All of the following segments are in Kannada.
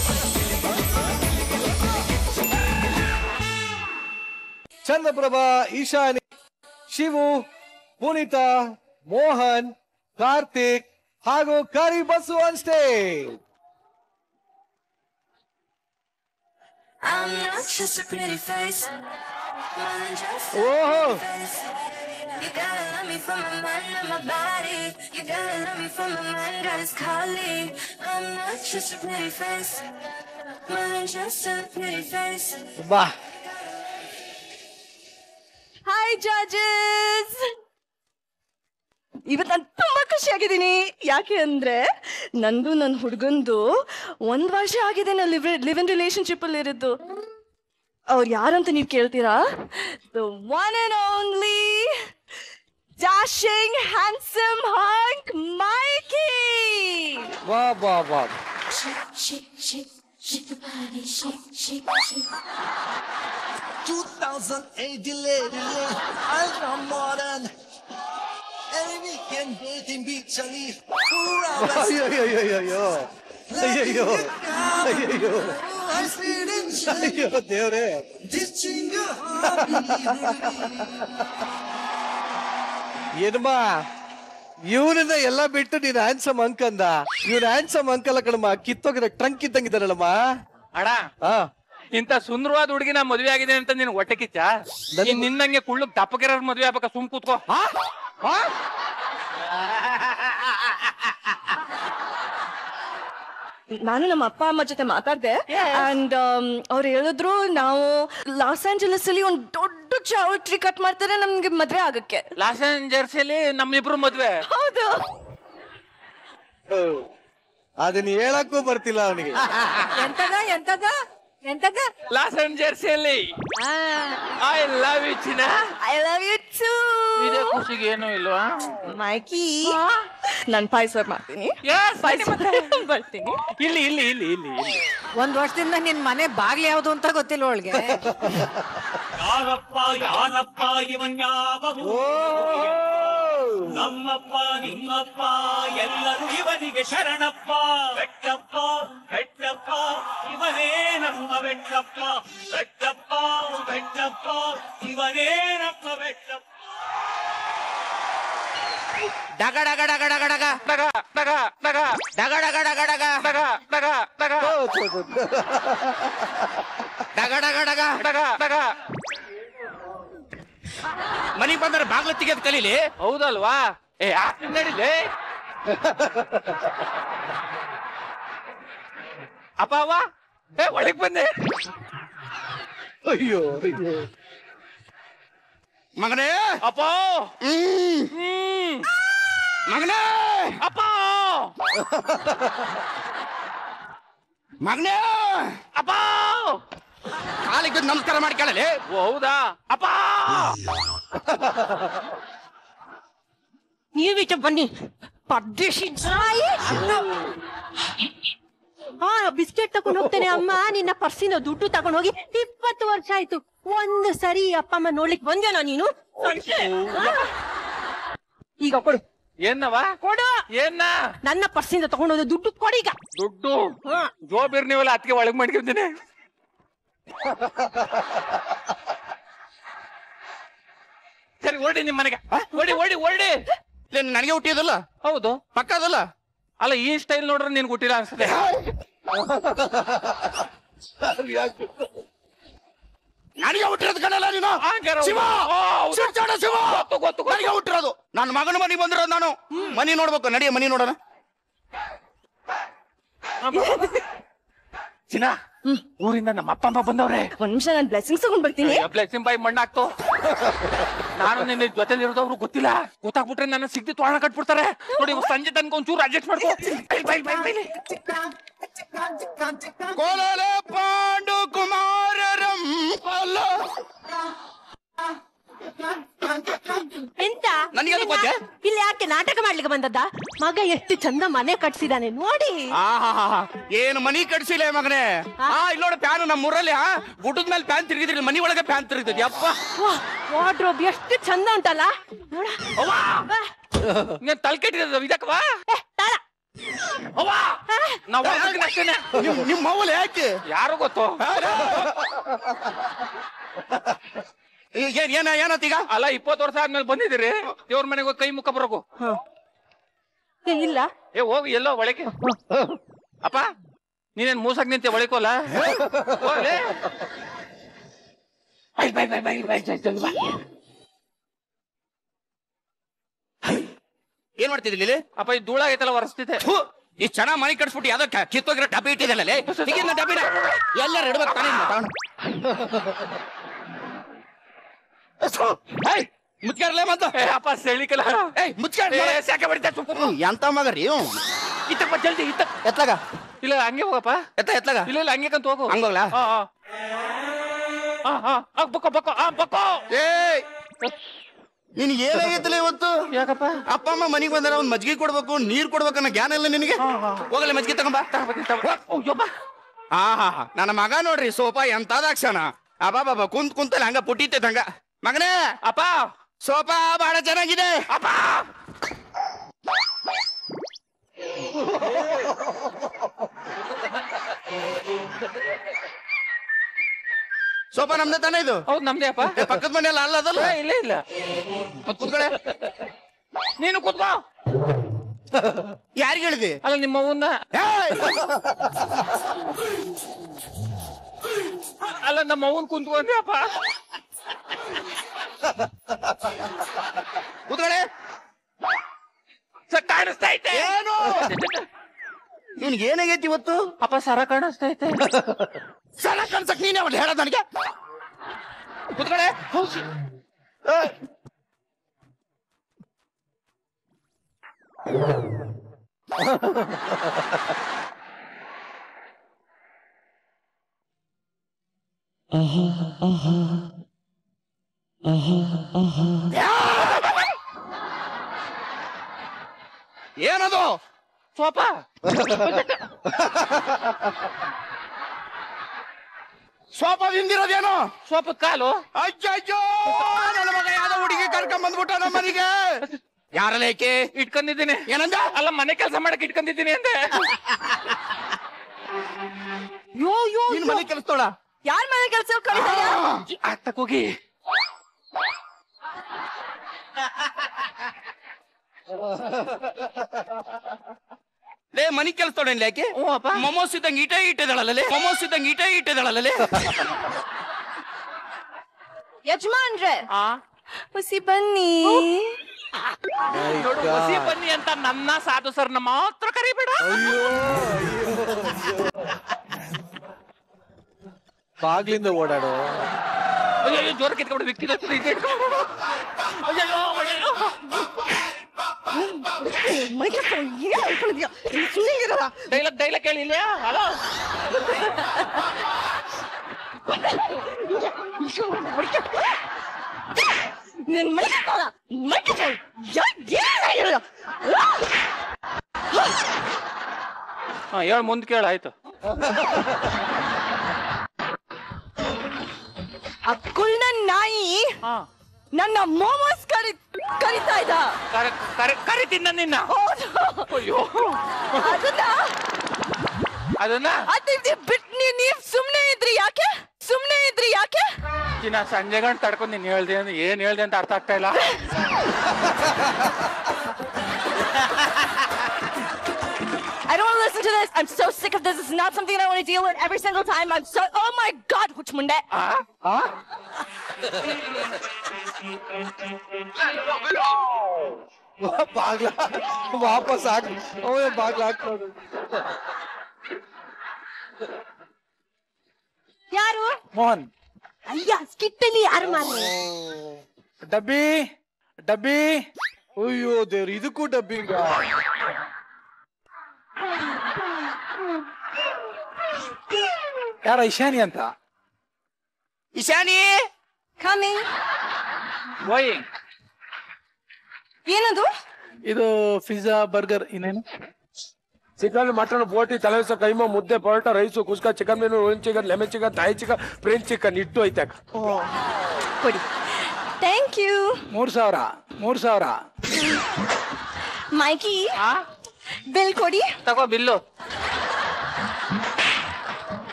ಚಂದ್ರಪ್ರಭಾ ಈಶಾನಿ ಶಿವು ಪುನೀತಾ ಮೋಹನ್ ಕಾರ್ತಿಕ್ ಹಾಗೂ Karibasu on stage I'm not just a pretty face. More than just a Whoa. pretty face. You gotta love me from my mind and my body. You gotta love me from my mind, God is calling. I'm not just a pretty face. More than just a pretty face. ಬಾ ಹಾಯ್ ಜಡ್ಜಸ್ ಇವತ್ತು ನಾನು ತುಂಬಾ ಖುಷಿಯಾಗಿದ್ದೀನಿ ಯಾಕೆ ಅಂದ್ರೆ ನಂದು ನನ್ನ ಹುಡುಗಂದು ಒಂದ್ ವರ್ಷ ಆಗಿದೆ ನಾವು ಲಿವ್ ಲಿವ್ ಇನ್ ರಿಲೇಶನ್ಶಿಪ್ ಅಲ್ಲಿ ಇರೋದು ಅವ್ರು ಯಾರಂತ ನೀವು ಕೇಳ್ತೀರಾ the one and only dashing handsome hunk Mikey ವಾ ಬಾ ಬಾ Shake, shake, shake, shake your body, shake, shake, shake. 2008 lady, ultra modern. Every weekend dating beach ali, around us. ಅಯ್ಯೋ ಅಯ್ಯೋ ಅಯ್ಯೋ ಅಯ್ಯೋ ಅಯ್ಯೋ I'm speeding, ಅಯ್ಯೋ ದೇವ್ರೇ ditching your heartbeat. ಏನಮ್ಮ ಇವನನ್ನ ಎಲ್ಲ ಬಿಟ್ಟು ನೀನ್ ಹ್ಯಾನ್ಸಮ್ ಅಂಕ್ ಅಂದ ಇವ್ನ ಹ್ಯಾನ್ಸಮ್ ಅಂಕ್ ಅಲ್ಲ ಕಣಮ್ಮ ಕಿತ್ತೋಗಿದ ಟ್ರಂಕ್ ಇದ್ದಂಗಿದ್ದಾರಲ್ಲಮ್ಮ ಅಣ್ಣ ಹಾ ಇಂತ ಸುಂದರವಾದ ಹುಡುಗಿನ ಮದುವೆ ಆಗಿದೆ ಅಂತ ನಿನ್ ಹೊಟ್ಟೆ ಕಿಚ್ಚ ನನ್- ನಿನ್ನಂಗೆ ಕುಳ್ಳು ದಪ್ಪಗಿರೋರ್ ಮದುವೆ ಆಗ್ಬೇಕ ಸುಮ್ ಕೂತ್ಕೋ ನಾನು ನಮ್ಮ ಅಪ್ಪ ಅಮ್ಮ ಜೊತೆ ಮಾತಾಡ್ದೆ ಅಂಡ್ ಅವ್ರು ಹೇಳಿದ್ರು ನಾವು ಲಾಸ್ ಆಂಜಲಸ್ ಅಲ್ಲಿ ಒಂದು ದೊಡ್ಡ ಟ್ರೀ ಕಟ್ ಮಾಡ್ತಾರೆ ನಮ್ಗೆ ಮದ್ವೆ ಆಗಕ್ಕೆ ಲಾಸ್ ಏಂಜಲ್ಸಲ್ಲಿ ನಮ್ಮಿಬ್ರು ಮದ್ವೆ ಹೌದು ಅದನ್ನ ಹೇಳಕ್ಕೂ ಬರ್ತಿಲ್ಲ ಅವನಿಗೆ ಎಂತದ ಎಂತದ ಎಂತದ ಲಾಸ್ ಏಂಜಲ್ಸಲ್ಲಿ ಐ ಲವ್ ಯು ಚಿನ್ನ ಐ ಲವ್ ಯು ಟು ಇದೇ ಖುಷಿಗೆ ಏನು ಇಲ್ವಾ ಮೈಕಿ ನಾನು ಪಾಯಸ ಮಾಡ್ತೀನಿ Yes, ಪಾಯಸ ಬರ್ತೀನಿ ಇಲ್ಲಿ ಇಲ್ಲಿ ಇಲ್ಲಿ ಇಲ್ಲಿ ಇಲ್ಲಿ ಒಂದ್ ವರ್ಷದಿಂದ ನಿನ್ ಮನೆ ಬಾಗ್ಲಿ ಯಾವ್ದು ಅಂತ ಗೊತ್ತಿಲ್ಲ ಒಳಗೆ ಯಾರಪ್ಪ ಯಾರಪ್ಪ ಇವನ್ಯಾವನು ಓ ನಮ್ಮಪ್ಪ ನಿಮ್ಮಪ್ಪ ಎಲ್ಲರೂ ಇವನಿಗೆ ಶರಣಪ್ಪ ಬೆಟ್ಟಪ್ಪ ಬೆಟ್ಟಪ್ಪ ಇವನೇ ನಮ್ಮ ಬೆಟ್ಟಪ್ಪ ಬೆಟ್ಟಪ್ಪ ಬೆಟ್ಟಪ್ಪ ಇವನೇ ನಮ್ಮ ಬೆಟ್ಟಪ್ಪ ಡಗ ಡಗ ಡಗ ಡಗ ಡಗ ಡಗ ಡಗ ಡಗ ಡಗ ಡಗ ಡಗ ಡಗ ಡಗ ಡಗ ಡಗ ಓ, ಥು, ಥು, ಥು. ಡಗ ಡಗ ಡಗ ಡಗ ಡಗ ಮನಿಗ್ ಬಂದ್ರೆ ಬಾಗ್ಲು ತೆಗೆದ್ ಕಲೀಲಿ ಹೌದಲ್ವಾ ಏ ಯಾಕೆ ನಡಿಲೆ ಅಪ್ಪ ಅವ್ವ ಏ ಒಳಗ್ ಬಂದೆ ಅಯ್ಯೋ ಅಯ್ಯೋ ಮಗನೇ ಅಪ್ಪ ಹ್ಮ್ ಮಗನೇ ಅಪ್ಪ ಮಗನೇ ಅಪ್ಪ ಕಾಲಿಗೆ ಬಿದ್ದು ನಮಸ್ಕಾರ ಮಾಡಿ ಕೇಳಲಿ ಹೌದಾ ಅಪ್ಪ ನೀವಿಟ ಬನ್ನಿ ಪರ್ದೇಶಿ ನಾಯಿ. ಹಾ ಬಿಸ್ಕೆಟ್ ತಗೊಂಡ್ ಹೋಗ್ತೇನೆ ಅಮ್ಮ ನಿನ್ನ ಪರ್ಸಿನ ದುಡ್ಡು ತಗೊಂಡ್ ಹೋಗಿ ಇಪ್ಪತ್ತು ವರ್ಷ ಆಯ್ತು ಒಂದು ಸರಿ ಅಪ್ಪ ಅಮ್ಮ ನೋಡ್ಲಿಕ್ ಬಂದೇನೋ ನೀನು ಈಗ ಕೊಡು ಏನವ ಕೊಡು ಏನ ನನ್ನ ಪರ್ಸಿಂದ ತಗೊಂಡೋದು ದುಡ್ಡು ಕೊಡೀಗ ದುಡ್ಡು ಜೋಬಿರ್ ನೀವಲ್ಲ ಅದಕ್ಕೆ ಒಳಗ್ ಮಾಡ್ಕೊಂತೀನಿ ಸರಿ ಓಡಿ ನಿಮ್ ಮನೆಗೆ ಓಡಿ ಓಡಿ ಓಡಿ ನನಗೆ ಹುಟ್ಟಿದಲ್ಲ ಹೌದು ಪಕ್ಕದಲ್ಲ ಅಲ್ಲ ಈ ಸ್ಟೈಲ್ ನೋಡ್ರೆ ನೀನ್ ಹುಟ್ಟಿಲ್ಲ ಅನ್ಸುತ್ತೆ ನನಗೆ ಹುಟ್ಟಿರೋದು ಕಣಲ್ಲ ನೀನು ಶಿವ! ಸುಡ್ತಾಡ ಶಿವ! ನನಗೆ ಹುಟ್ಟಿರೋದು ನನ್ನ ಮಗನ ಮನೆ ಬಂದಿರೋದು ನಾನು ಮನಿ ನೋಡ್ಬೇಕು ನಡಿಯ ಮನಿ ನೋಡೋಣ ಚಿನ್ನ ಊರಿಂದ ನಮ್ಮ ಅಪ್ಪ ಅಮ್ಮ ಬಂದವ್ರೆ ಒಂದ್ ನಿಮಿಷ ನಾನು ಬ್ಲೆಸ್ಸಿಂಗ್ಸ್ ತಗೊಂಡ್ ಬರ್ತೀನಿ ಬ್ಲೆಸಿಂಗ್ ಬಾಯಿ ಮಣ್ಣಾಕ್ತು ನಾನು ನಿನ್ನ ಜೊತೆಲಿ ಇರೋದವ್ರು ಗೊತ್ತಿಲ್ಲ ಗೊತ್ತಾಗ್ಬಿಟ್ರೆ ನನ್ನ ಸಿಗ್ತಿ ತೋರಣ ಕಟ್ಬಿಡ್ತಾರೆ ನೋಡಿ ಇವಾಗ ಸಂಜೆ ತನಕ ಒಂಚೂರು ಅಡ್ಜಸ್ಟ್ ಮಾಡ್ಕೋ ಬೈಲ್, ಬೈಲ್, ಬೈಲ್, ಬೈಲ್. ಕೋಲಾಲ ಪಾಂಡು ಕುಮಾರರಂ ಅಲ್ಲ ಎಂತ ನನಗೆ ಅದು ಗೊತ್ತೇ? ಇಲ್ಲಿ ಯಾಕೆ ನಾಟಕ ಮಾಡ್ಲಿಕ್ಕೆ ಬಂದದ್ದ ಮಗ ಎಷ್ಟು ಚಂದ ಮನೆ ಕಟ್ಸಿದಾನೆ ನೋಡಿ ಆಹಾಹಾ. ಏನು ಮನಿ ಕಟ್ಸಿಲ್ಲ ಮಗನೇ ಆ ಇಲ್ಲಿ ನೋಡು ಪ್ಯಾನ್ ನಮ್ಮ ಊರಲ್ಲಿ ಆ ಗುಡ್ಡದ ಮೇಲೆ ಪ್ಯಾನ್ ತಿರುಗಿದ್ರಿ ಮನಿ ಒಳಗೆ ಪ್ಯಾನ್ ತಿರುಗಿದ್ರಿ ಅಪ್ಪ ವಾರ್ಡ್ರೋಬ್ ಎಷ್ಟು ಚಂದ ಉಂಟಲ್ಲ ನೋಡ ನೀನ್ ತಲೆ ಕೆಟ್ಟಿರೋದು ಇದಕ್ಕವಾ ಏ, ತಾಳ. ಅವ್ವ ಆ, ನಾವ್ ಹೊರಡ್ತೀನಿ ಅಷ್ಟೇನೆ ನಿಮ್ ನಿಮ್ ಮೌಲ್ ಯಾಕೆ ಯಾರು ಗೊತ್ತು ಏ- ಏನ್ ಏನ ಏನತ್ತೀಗ ಅಲ್ಲ ಇಪ್ಪತ್ತು ವರ್ಷ ಆದ್ಮೇಲೆ ಬಂದಿದ್ದೀರಿ ದೇವ್ರ ಮನೆಗೆ ಹೋಗಿ ಕೈ ಮುಖ ಬರೋಕು ಏ, ಇಲ್ಲ ಏ ಹೋಗಿ ಎಲ್ಲೋ ಒಳಗೆ ಅಪ್ಪ ನೀನೇನ್ ಮೂಸಕ್ ನಿಂತೆ ಒಳಕೋಲ್ಲ ಹೋಗ್ಲೇ. Bye, bye, bye, bye, bye, bye, bye, bye. ಏನ್ ಮಾಡ್ತಿದ್ರಿ ಇಲ್ಲಿ ಅಪ್ಪ ಈ ಧೂಳ ಐತಲ್ಲ ಒರೆಸ್ತಿದ್ದೆ ಥು, ಈ ಚೆನ್ನಾಗ್ ಮನೆ ಕಟ್ಸ್ಬಿಟ್ಟು ಯಾವ್ದೋ ಕ- ಕಿತ್ತೋಗಿರೋ ಡಬ್ಬಿ ಇಟ್ಟಿದ್ದಲ್ಲ ತೆಗಿನ ಡಬ್ಬಿನ ಎಲ್ಲರೂ ಇಡ್ಬೇಕು ತಾನೇ ಇನ್ನು ತಗೊಂಡು. ಥು, ಏಯ್, ಮುಚ್ಕಾರ್ಲೆ ಮತ್ತ ಏ ಅಪ್ಪ ಸೆಳಿಕಲ್ಲ ಏಯ್ ಮುಚ್ಕಾರ್ ಏ, ಸಾಕೆ ಬಡಿತ ಸುಮ್ಕು. ಎಂತ ಮಗರಿ ಇವ್ನು? ಇತ್ತಪ್ಪ ಜಲ್ದಿ ಇತ್ತ ಎತ್ಲಾಗ ಇಲ್ಲ ಹಂಗೆ ಹೋಗಪ್ಪ ಎತ್ತ ಎತ್ಲಾಗ ಇಲ್ಲ ಇಲ್ಲ ಹಂಗೆ ಕಂತ ಹೋಗು ಹಂಗ್ ಹೋಗ್ಲಾ? ಹಾ ಹಾ ಹಾ ಹಾ ಆ, ಬಕ್ಕೋ ಬಕ್ಕೋ ಆ ಬಕ್ಕೋ ಏಯ್ ನಿನ್ ಏನಾಗೈತಲ್ಲ ಇವತ್ತು ಯಾಕಪ್ಪ ಅಪ್ಪ ಅಮ್ಮ ಮನೆಗೆ ಬಂದಾರ ಒಂದ್ ಮಜ್ಜಿಗೆ ಕೊಡ್ಬೇಕು ನೀರ್ ಕೊಡ್ಬೇಕು ಅನ್ನೋ ಜ್ಞಾನ ಇಲ್ಲ ನಿನಗೆ ಹೋಗಲ್ಲ ಮಜ್ಜಿಗೆ ತಗೊಂಬ ಹಾ ಹಾ ಹಾ ನನ್ನ ಮಗ ನೋಡ್ರಿ ಸೋಫಾ ಎಂತಾದಾಕ್ಷಣ ಅಬಾ ಬಾಬಾ ಕುಂತ್ ಕುಂತಲ್ಲ ಹಂಗ ಪುಟ್ಟಿತ್ತೆ ಹಂಗ ಮಗನೇ ಅಪ್ಪ ಸೋಫಾ ಬಹಳ ಚೆನ್ನಾಗಿದೆ ಅಪ್ಪ ಸೋಫಾ ನಮ್ದೇ ತಾನೇ ಇದು ಹೌದ್ ನಮ್ದೇ ಅಪ್ಪ ಏ, ಪಕ್ಕದ ಮನೆಯಲ್ಲ ಅಲ್ಲ ಅದಲ್ಲ ಏ, ಇಲ್ಲ ಇಲ್ಲ ಮತ್ತ್ ಕೂತ್ಕೊಳ್ಳೆ ನೀನು ಕೂತ್ಕೋ ಯಾರಿಗೆ ಹೇಳಿದಿ ಅಲ್ಲ ನಿಮ್ಮ ಅವ್ವನ್ನ ಏಯ್! ಅಲ್ಲ ನಮ್ಮ ಅವ್ವನ್ ಕುಂತ್ಕೊಂಡೆ ಅಪ್ಪ ಕೂತ್ಕೊಳ್ಳೆ ಸ- ಕಾಣಿಸ್ತಾ ಐತೆ ಏನು ಇವ್ನಿಗೆ ಏನಾಗೈತಿ ಇವತ್ತು ಅಪ್ಪ ಸರ ಕಾಣಿಸ್ತಾ ಐತೆ ಸಲ ಕನ್ಸಕ್ ನೀನೇ ಅವ್ನು ಹೇಳೋದ್ ನನಗೆ ಕೂತ್ಕೊಳ್ಳೆ ಏಯ್! ಏನದು ಸೋಪಾ ಸೋಫಾ ಹಿಂದಿರೋದೇನು ಸೋಪದ ಕಾಲು ಅಜ್ಜೋ ನನ್ನ ಮಗ ಯಾವ್ದೋ ಹುಡುಗಿ ಕರ್ಕೊಂಡ್ ಬಂದ್ಬಿಟ್ಟ ನಮ್ಮ ಮನೆಗೆ ಯಾರಲ್ಲ ಏಕೆ ಇಟ್ಕೊಂಡಿದ್ದೀನಿ ಏನಂದ ಅಲ್ಲ ಮನೆ ಕೆಲಸ ಮಾಡಕ್ ಇಟ್ಕೊಂಡಿದ್ದೀನಿ ಅಂದೆ ಯೋ ಯೋ ನಿನ್ ಮನೆ ಕೆಲಸದೋಳ ಯಾರ ಮನೆ ಕೆಲಸ ಕಳಿತಾರ ಆಗ್ತಕ್ ಹೋಗಿ ಲೇ ಮನಿ ಕೆಲಸದೋಳ ಯಾಕೆ ಹ್ಞೂ ಅಪ್ಪ ಮೊಮೋಸ್ ಇದ್ದಂಗ ಈಟೇ ಇಟ್ಟಿದ್ದಾಳಲ್ಲೇ ಮೊಮೋಸ್ ಇದ್ದಂಗ ಈಟೇ ಇಟ್ಟಿದ್ದಾಳಲ್ಲೇ ಯಜಮಾನ್ರೆ ಆ ಹುಸಿ ಬನ್ನಿ ನೋಡು ಹೊಸಿ ಬನ್ನಿ ಅಂತ ನನ್ನ ಸಾಧು ಸರ್ನ ಮಾತ್ರ ಕರಿಬೇಡ ಅಯ್ಯೋ ಬಾಗ್ಲಿಂದ ಓಡಾಡೋ ಅಯ್ಯೋ ಜೋರ ಕಿತ್ಕೊಂಡು ವಿಕ್ಕಿದ ಅಯ್ಯೋ ಅಯ್ಯೋ ಡೈಲಾಗ್ ಡೈಲಾಗ್ ಕೇಳಿ ಇಲ್ಲ ಹಲೋ ನಿನ್ ಮೈ ಕತ್ತೋಳ, ಮೈ ಕತ್ತೋಳ. ಯಾ- ಏನಾಗಿರೋದು? ಹಾ ಹೇಳ ಮುಂದ್ ಕೇಳ ಆಯ್ತು ಆ ಕುಳ್ಳ ನಾಯಿ ಹಾ ನನ್ನ ಮೋಮೋಸ್ ಕರಿ ಕರಿತಾ ಇದ್ದ ಕರೆ ಕರೆ ಕರಿತೀನಿ ನಿನ್ನ ಹೌದು. ಅಯ್ಯೋ ಅದನ್ನ ಅದನ್ನ ಅದಿಲ್ದೆ ಬಿಟ್ ನೀವ್ ನೀವ್ ಸುಮ್ನೆ ಇದ್ರಿ ಯಾಕೆ ಸುಮ್ನೆ ಇದ್ರಿ ಯಾಕೆ ದಿನ ಸಂಜೆ ಗಂಟೆ ತಡ್ಕೊಂಡು ನೀನ್ ಹೇಳ್ದೆ ಅಂದ್ರೆ ಏನ್ ಹೇಳ್ದೆ ಅಂತ ಅರ್ಥ ಆಗ್ತಾ ಇಲ್ಲ I don't want to listen to this. I'm so sick of this. It's not something I want to deal with every single time. I'm so. Oh my God, ಹುಚ್ಚ ಮುಂಡೆ. ಆ? ಬಾಗ್ಲ ವಾಪಸ್ ಹಾಕ್ ಅವೇ ಬಾಗ್ಲ ಹಾಕ್ಬೋದು ಯಾರು ಮೋಹನ್ ಅಯ್ಯ ಸ್ಕಿಟ್ಟಲ್ಲಿ ಯಾರು ಮಾರ್ರೆ ಡಬ್ಬಿ ಡಬ್ಬಿ ಅಯ್ಯೋ ದೇವ್ರು ಇದಕ್ಕೂ ಡಬ್ಬಿಂಗ ಯಾರ ಇಶಾನಿ ಅಂತ ಇಶಾನಿ Coming. ಗೋಯಿಂಗ್ ಏನದು ಇದು ಪಿಜ್ಜಾ ಬರ್ಗರ್ ಇನ್ನೇನು ಚಿಕನ್ ಮಟನ್ ಬೋಟಿ ತಲೆಸ ಕೈಮಾ ಮುದ್ದೆ ಪರೋಟ ರೈಸು ಕುಸ್ಕ ಚಿಕನ್ ಮೀನು ಓನ್ chicken lemon chicken Thai chicken French chicken ಇಟ್ಟು ಐತೆ ಕೊಡಿ ಥ್ಯಾಂಕ್ ಯು ಮೂರ್ ಸಾವಿರ ಮೂರ್ ಸಾವಿರ ಮೈಕಿ ಆ ಬಿಲ್ ಕೊಡಿ ತಗೋ ಬಿಲ್ಲು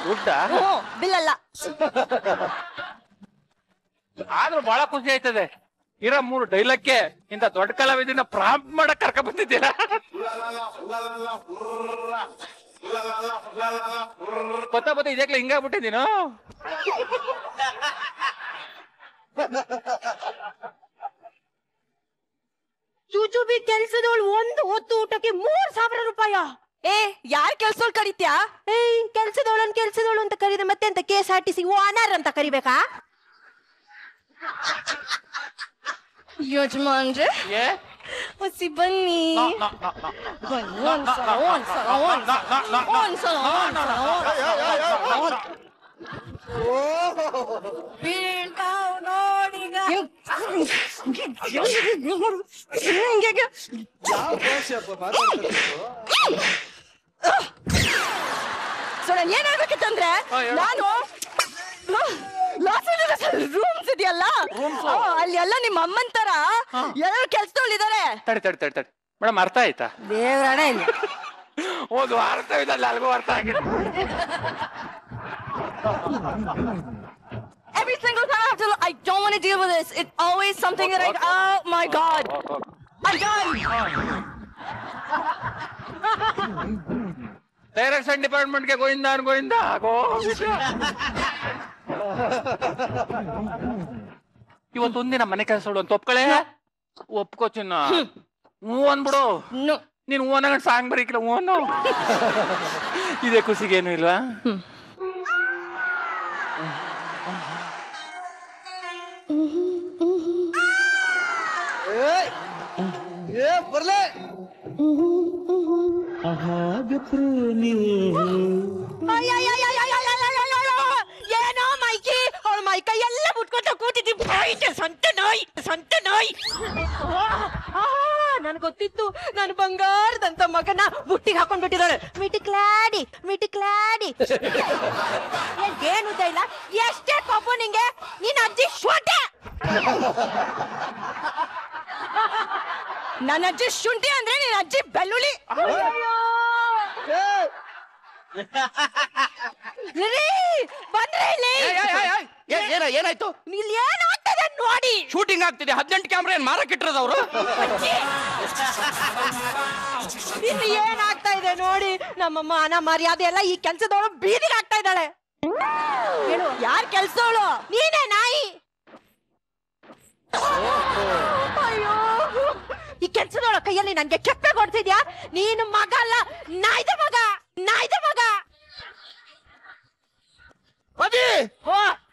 ದುಡ್ಡ ಬಿಲ್ ಅಲ್ಲ ಆದ್ರೂ ಬಹಳ ಖುಷಿ ಆಯ್ತದೆ ಇರೋ ಮೂರು ಡೈಲಾಗ್ಗೆ ಇಂತ ದೊಡ್ಡ ಕಲಾವಿದನ್ನ ಪ್ರಾಂಪ್ಟ್ ಮಾಡಕ್ ಕರ್ಕ ಬಂದಿದ್ದೀರಾ ಗೊತ್ತಾ ಗೊತ್ತಾ ಇದಕ್ಕೆ ಹಿಂಗಾಗ್ಬಿಟ್ಟಿದ್ದೀನೋ ಚೂಚುಬಿ ಕೆಲ್ಸದವಳು ಒಂದು ಹೊತ್ತು ಊಟಕ್ಕೆ ಮೂರ್ ಸಾವಿರ ರೂಪಾಯ ಏ ಯಾರ್ ಕೆಲ್ಸೋಳ್ ಕರಿತ್ಯಾ ಏಯ್ ಕೆಲ್ಸದವಳನ್ ಕೆಲ್ಸದವಳು ಅಂತ ಕರೀದೆ ಮತ್ತೆ ಅಂತ K S R T C owner ಅಂತ ಕರಿಬೇಕಾ ಯಜಮಾನ್ರೆ ಏ ಹೊಸಿ ಬನ್ನಿ ನಾ, ನಾ, ನಾ, ನಾ. ಬನ್ನಿ ಒಂದ್ಸಲ ಒಂದ್ಸಲ ಒಂದ್ಸಲ ಒಂದ್ಸಲ ಒಂದ್ಸಲ ಬೀಳ್ತಾವ್ ನೋಡೀಗ ಯಾವ ಭಾಷೆ ಅಪ್ಪ ಮಾತಾಡ್ತಿರೋದು? ಸೊ ನಾನು ಏನ್ ಹೇಳ್ಬೇಕಿತ್ತಂದ್ರೆ ಹಾ, ಹೇಳು. ನಾನು ಲಾಸ್ ರೂಮ್ಸ್ ಇದೆಯಲ್ಲ ಆ, ಅಲ್ಲಿ ಎಲ್ಲ ನಿಮ್ಮ ಅಮ್ಮನ್ ತರ ಎಲ್ಲರೂ ಕೆಲ್ಸದವ್ಳಿದಾರೆ ತಡಿ ತಡಿ ತಡಿ ತಡಿ ಮೇಡಮ್ ಅರ್ಥ ಆಯ್ತಾ ದೇವ್ರಣ ಇಲ್ಲ ಒಂದು ಅರ್ಥ ಇದಲ್ಲ ಅಲ್ಗೂ ಅರ್ಥ ಆಗಿದೆ Every single time I have to, I don't want to deal with this. It's always something that I, oh my god. I'm done. Direction ಡಿಪಾರ್ಟ್ಮೆಂಟ್ಗೆ ಗೋವಿಂದ ಗೋವಿಂದ ಗೋವಿಂದ ಇವತ್ತೊಂದಿನ ಮನೆ ಕೆಲಸ ಅಂತ ಒಪ್ಕಳೆ ಒಪ್ಕೋ ಚಿನ್ನ ಹ್ಞೂ ಅಂದ್ಬಿಡು No. ನೀನು ಹ್ಞೂ ಅನ್ನೋ ಸಾಂಗ್ ಬರೀಕಿಲ್ಲ ಹ್ಞೂ ಅನ್ನೋ ಇದೇ ಖುಷಿಗೇನು ಇಲ್ವಾ ಏಯ್! ಏ ಬರ್ಲೇ ಏನೋ ಮೈಕಿ ಅವಳ ಮೈಕೈ ಎಲ್ಲ ಮುಟ್ಕೊಂತ ಕೂತಿದ್ದಿ ಬಾಯಿತೆ ಸಂತ ನಾಯಿ ಸಂತ ನಾಯಿ ನನ್ ಗೊತ್ತಿತ್ತು ನಾನು ಬಂಗಾರದಂತ ಮಗನ ಬುಟ್ಟಿಗೆ ಹಾಕೊಂಡ್ಬಿಟ್ಟಿದ್ದಾಳೆ ಮಿಟಿಕ್ಲಾಡಿ ಮಿಟಿಕ್ಲಾಡಿ ಏನು ಇಲ್ಲ ಎಷ್ಟೇ ಕೋಪ ನಿಂಗೆ ನೀನ್ ಅಜ್ಜಿ ಶೋಟೆ ನನ್ನ ಅಜ್ಜಿ ಶುಂಠಿ ಅಂದ್ರೆ ನಿನ್ನ ಅಜ್ಜಿ ಬೆಳ್ಳುಳ್ಳಿ ರೀ, ಬಂದ್ರೆ ಇಲ್ಲಿ ಏನ ಏನಾಯ್ತು ಇಲ್ಲಿ ಏನಾಗ್ತದೆ ನೋಡಿ ಶೂಟಿಂಗ್ ಆಗ್ತಿದೆ ಹದಿನೆಂಟು ಕ್ಯಾಮ್ರಾ ಏನ್ ಮಾರಕ್ ಇಟ್ಟಿರೋದು ಅವರು ಇಲ್ಲಿ ಏನಾಗ್ತಾ ಇದೆ ನೋಡಿ ನಮ್ಮ ಮಾನ ಮರ್ಯಾದೆ ಎಲ್ಲ ಈ ಕೆಲ್ಸದವಳು ಬೀದಿಗೆ ಆಗ್ತಾ ಇದ್ದಾಳೆ ಹೇಳು ಯಾರ್ ಕೆಲ್ಸದವಳು ನೀನೇ ನಾಯಿ ಅಯ್ಯೋ ಈ ಕೆಲ್ಸದವಳ ಕೈಯಲ್ಲಿ ನನ್ಗೆ ಕೆಪ್ಪೆ ಕೊಡ್ತಿದ್ಯಾ ನೀನು ಮಗ ಅಲ್ಲ ನಾಯ್ದ ಮಗ ನಾಯ್ದ ಮಗ ಅದಿ ಓ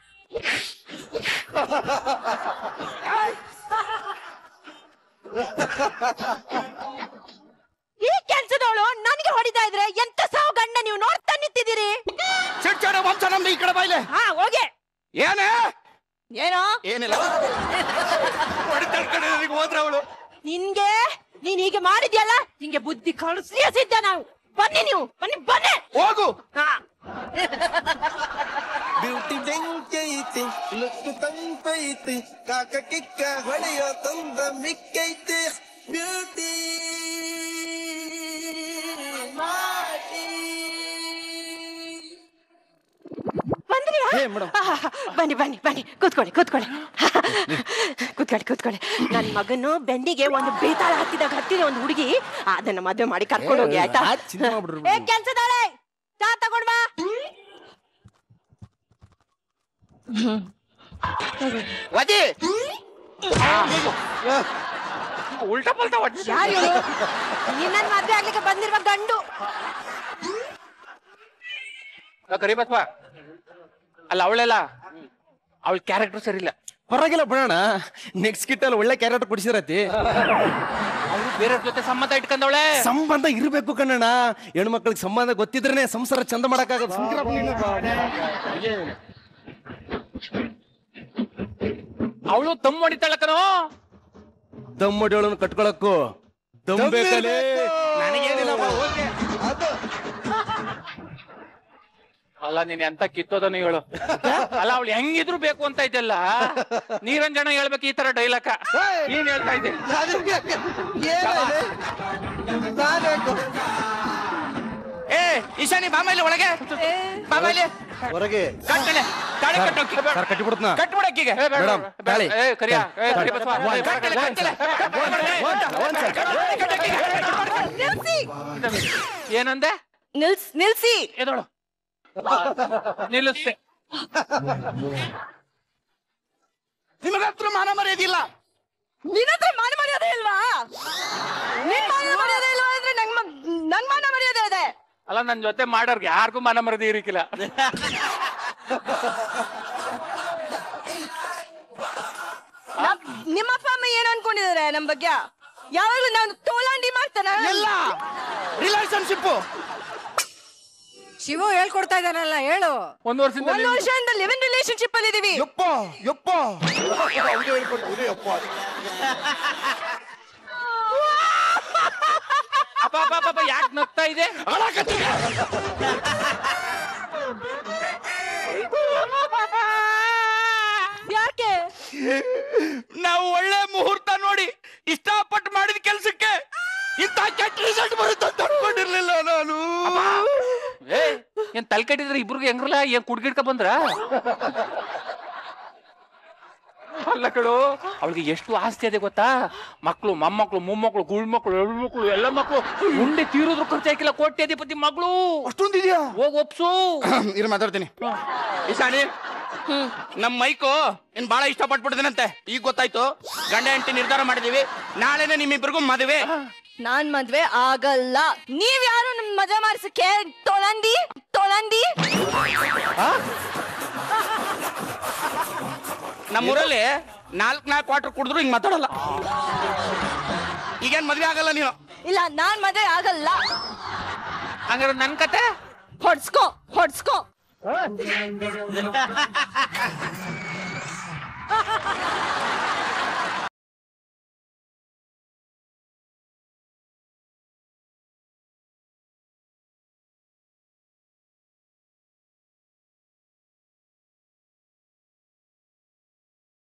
ಈ ಕೆಲ್ಸದವಳು ನನಗೆ ಹೊಡಿತಾ ಇದ್ರೆ ಎಂತ ಸಾವು ಗಂಡ ನೀವು ನೋಡ್ತಾ ನಿಂತಿದ್ದೀರಿ ಸಿಡ್ಚಾಡ ವಂಶ ನಮ್ದು ಈ ಕಡೆ ಬಾಯ್ಲೆ ಹಾ ಹೋಗೆ ಏನೇ ಏನೋ ಏನಿಲ್ಲ ಹೊಡಿತಾಳ್ ಕಡೆ ನನಗೆ ಹೋದ್ರ ಅವಳು ನಿನ್ಗೆ ನೀನ್ ಹೀಗೆ ಮಾಡಿದ್ಯಲ್ಲ ನಿಂಗೆ ಬುದ್ಧಿ ಕಳಿಸಿದ್ದ ನಾವು ಬನ್ನಿ ನೀವು ಬನ್ನಿ ಬನ್ನಿ ಹೋಗು ಹಾ ಬ್ಯೂಟಿ ಬೆಂಕೈತಿ ಲುಕ್ ತಂಪೈತಿ ಕಾಕ ಕಿಕ್ಕ ಹೊಳೆಯೋ ತಂದ ಮಿಕ್ಕೈತಿ ಬ್ಯೂಟಿ ಬಂದ್ರಿ ಬನ್ನಿ ಬನ್ನಿ ಬನ್ನಿ ಕೂತ್ಕೊಳ್ಳಿ ಕೂತ್ಕೊಳ್ಳಿ ಕೂತ್ಕೊಳ್ಳಿ ಕೂತ್ಕೊಳ್ಳಿ ನನ್ ಮಗನು ಬೆನ್ನಿಗೆ ಒಂದು ಬೇತಾಳ ಹತ್ತಿದಾಗ ಹತ್ತಿದ ಒಂದು ಹುಡುಗಿ ಅದನ್ನ ಮದುವೆ ಮಾಡಿ ಕರ್ಕೊಂಡು ಹೋಗಿ ಆಯ್ತಾ ಏ ಕೆಲ್ಸದಾಳೆ ಚಾ ತಗೊಂಡ್ ಬಾ ವದಿ ಉಲ್ಟಾ ಪಲ್ಟಾ ಹೊಡ್ಸಿ. ಯಾರು ಇವ್ನು? ನಿನ್ನನ್ ಮದ್ವೆ ಆಗ್ಲಿಕ್ಕೆ ಬಂದಿರುವ ಗಂಡು ಆ, ಕರಿಬಸವ ಅಲ್ಲ ಅವಳೆಲ್ಲ ಅವಳ ಕ್ಯಾರೆಕ್ಟರ್ ಸರಿ ಇಲ್ಲ ಪರವಾಗಿಲ್ಲ ಬಿಡೋಣ ನೆಕ್ಸ್ಟ್ ಕಿಟ್ ಅಲ್ಲಿ ಒಳ್ಳೆ ಕ್ಯಾರೆಕ್ಟರ್ ಕೊಡಿಸಿರತಿ ಅವ್ರು ಬೇರೆ ಜೊತೆ ಸಂಬಂಧ ಇಟ್ಕೊಂಡವಳೆ ಸಂಬಂಧ ಇರ್ಬೇಕು ಕಣ್ಣಣ್ಣ ಹೆಣ್ಮಕ್ಳಿಗೆ ಸಂಬಂಧ ಗೊತ್ತಿದ್ರೇನೆ ಸಂಸಾರ ಚಂದ ಮಾಡಕ್ಕಾಗದು ಅವಳು ತಮ್ಮ ಹೊಡಿತಾಳ ಕಣೋ ದಮ್ ಹೊಡಿಯೋಳನ್ನ ಕಟ್ಕೊಳಕ್ಕು ದಮ್ ದಮ್ ಬೇಕಲೇ ಇರ್ಬೇಕು. ನನಗೇನಿಲ್ಲ ಬಾ, ಹೋಗೆ. ಅದು ಅಲ್ಲ ನೀನ್ ಎಂತ ಕಿತ್ತೋದನು ಹೇಳು ಅಲ್ಲ ಅವಳು ಹೆಂಗಿದ್ರು ಬೇಕು ಅಂತ ಇದೆಲ್ಲ ನೀರಂಜನ ಹೇಳ್ಬೇಕು ಈ ತರ ಡೈಲಾಕ ನೀನ್ ಹೇಳ್ತಾ ಇದ್ದೆ ನನಗೆ ಏನಿದೆ? ನಾನ್ಯಾಕೋ? ಏ ಈಶಾನಿ ಬಾಮೈಲಿ ಒಳಗೆ ಬಾಮೈಲಿ ಹೊರಗೆ ಕಟ್ಟಲೆ ತಾಳಿ ಕಟ್ಟೋಕಿ ಸರ್ ಕಟ್ಟಿಬಿಡ್ತನ ಕಟ್ಬಿಡಕ್ಕಿಗೆ ಮೇಡಮ್ ತಾಳಿ ಏ ಕರಿಯ ಏ ಕರಿ ಬಸವ ಏ, ಕಟ್ಟಲೆ ಕಟ್ಟಲೆ ಏನಂದೆ ನಿಲ್ಸ್ ನಿಲ್ಸಿ ಎದೋಳು ನಿಲ್ಲಿಸ್ತೆ ನಿಮಗೆ ಹತ್ರ ಮಾನ ಮರ್ಯಾದಿಲ್ಲ ನಿನ್ನ ಹತ್ರ ಮಾನ ಮರ್ಯಾದೆ ಇಲ್ವಾ ನಿನ್ ಮಾನ ಮರ್ಯಾದೆ ಇಲ್ವಾ ಅಂದ್ರೆ ನಂಗ್ ಮ- ನನ್ ಮಾನ ಮರ್ಯಾದೆ ಇದೆ ಅಲ್ಲ ನನ್ ಜೊತೆ ಮಾಡೋರ್ಗೆ ಯಾರಿಗೂ ಮನ ಮರದಿ ಇರಿಕಿಲ್ಲ ನಮ್- ನಿಮ್ಮ ಅಪ್ಪ ಅಮ್ಮ ಏನ್ ಅನ್ಕೊಂಡಿದಾರೆ ನಮ್ ಬಗ್ಗೆ ಯಾವಾಗ್ಲೂ ನಾನು ತೋಲಾಂಡಿ ಮಾಡ್ತಾನ ಎಲ್ಲ ರಿಲೇಶನ್ಶಿಪ್ ಶಿವು ಹೇಳ್ಕೊಡ್ತಾ ಇದ್ದಾನಲ್ಲ ಹೇಳು ಒಂದ್ ವರ್ಷದಿಂದ ಒಂದ್ ವರ್ಷದಿಂದ ಲಿವ್ ಇನ್ ರಿಲೇಶನ್ಶಿಪ್ ಅಲ್ಲಿ ಇದೀವಿ ಯಪ್ಪ ಯಪ್ಪ ಅಪ್ಪ ಅಪ್ಪ ಅಪ್ಪ ಯಾಕೆ ನಗ್ತಾ ಇದೆ ಯಾಕೆ ನಾವು ಒಳ್ಳೆ ಮುಹೂರ್ತ ನೋಡಿ ಇಷ್ಟಪಟ್ಟು ಮಾಡಿದ ಕೆಲ್ಸಕ್ಕೆ ಇಂತ ಕೆಟ್ಟ ರಿಸಲ್ಟ್ ಬರುತ್ತೆ ಅಂತ ಅನ್ಕೊಂಡಿರ್ಲಿಲ್ಲ ನಾನು ಏ ಏನ್ ತಲೆ ಕಟ್ಟಿದ್ರೆ ಇಬ್ರಿಗೆ ಹೆಂಗ್ರಲ್ಲ ಏನ್ ಕುಡ್ಗಿಡ್ಕ ಬಂದ್ರ ಅಲ್ಲ ಕಡು ಅವಳಿಗೆ ಎಷ್ಟು ಆಸ್ತಿ ಇದೆ ಗೊತ್ತಾ ಮಕ್ಕಳು ಮೊಮ್ಮಕ್ಳು ಮೊಮ್ಮಕ್ಳು ಗುಳ್ಮಕ್ಳು ಹೆಣ್ಮಕ್ಳು ಎಲ್ಲ ಮಕ್ಳು ಉಂಡೆ ತೀರೋದ್ರು ಖರ್ಚಾಕಿಲ್ಲ ಕೋಟ್ಯಾಧಿಪತಿ ಮಗಳು ಅಷ್ಟೊಂದಿದ್ಯಾ ಹೋಗ್ ಒಪ್ಸು ಇರು ಮಾತಾಡ್ತೀನಿ ಈಶಾನಿ ನಮ್ ಮೈಕು ಇನ್ ಬಹಳ ಇಷ್ಟ ಪಟ್ಬಿಡ್ತೀನಂತೆ ಈಗ ಗೊತ್ತಾಯ್ತು ಗಂಡ ಹೆಂಡತಿ ನಿರ್ಧಾರ ಮಾಡಿದೀವಿ ನಾಳೆನೆ ನಿಮ್ಮಿಬ್ಬರಿಗೂ ಮದುವೆ ನಾನ್ ಮದ್ವೆ ಆಗಲ್ಲ ನೀವ್ ಯಾರು ನಮ್ ಮದ್ವೆ ಮಾಡ್ಸಕ್ಕೆ ತೊಳಂದಿ ತೊಳಂದಿ ನಮ್ಮೂರಲ್ಲಿ ನಾಲ್ಕ್ ನಾಲ್ಕು ವಾಟರ್ ಕುಡಿದ್ರು ಹಿಂಗ್ ಮಾತಾಡಲ್ಲ ಈಗೇನ್ ಮದ್ವೆ ಆಗಲ್ಲ ನೀನು ಇಲ್ಲ ನಾನ್ ಮದ್ವೆ ಆಗಲ್ಲ ಹಂಗಾರೆ ನನ್ ಕತೆ ಹೊಡ್ಸ್ಕೋ ಹೊಡ್ಸ್ಕೋ